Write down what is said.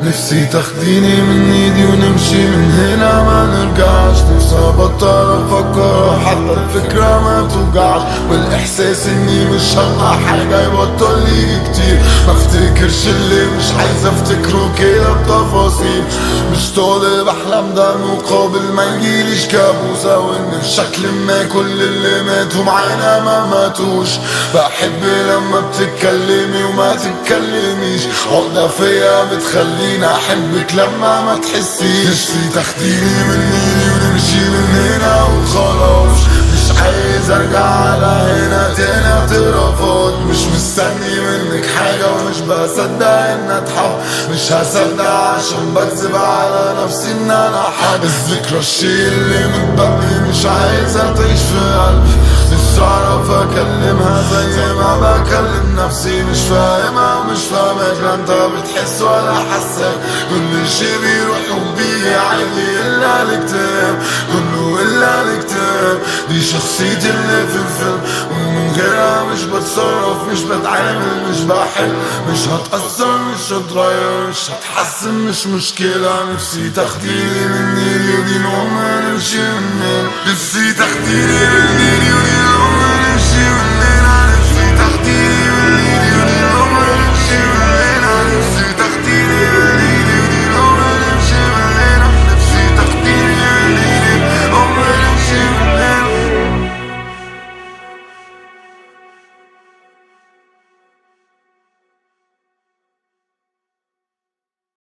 نفسي تاخديني من ايدي ونمشي من هنا ما نرجعش نفسي ابطل افكر حتى الفكرة ما توجعش والاحساس اني مش هلقى حاجة يبطل لي كتير ما افتكرش اللي مش عايز افتكره كده بتفاصيل مش طالب احلام ده مقابل ما يجيليش كابوس او ان بشكل ما كل اللي ماتوا معانا ما ماتوش بحب لما بتتكلمي وما تتكلميش عقدة فيا بتخليني احبك لما ما تحسيش نفسي تاخديني من ايدي ونمشي من هنا وخلاص مش عايز ارجع على هنا تاني اعترافات مش مستني منك حاجة ومش بصدق ان اتحب مش هصدق عشان بكذب على نفسي ان انا حب الذكرى الشيء اللي متبقي مش عايزة تعيش في قلبي نفسي اعرف اكلمها زي ما بكلم نفسي مش فاهمها ومش فاهمك لا انت بتحس ولا حسك كل شي بيروح وبيجي عادي الا الاكتئاب كله الا الاكتئاب دي شخصيتي اللي في الفيلم ومن غيرها مش بتصرف مش بتعامل مش بحب مش هتأثر مش هتغير مش هتحسن مش مشكلة نفسي تاخديني من ايدي ودي نوم نمشي من نفسي تاخديني من ايدي ودي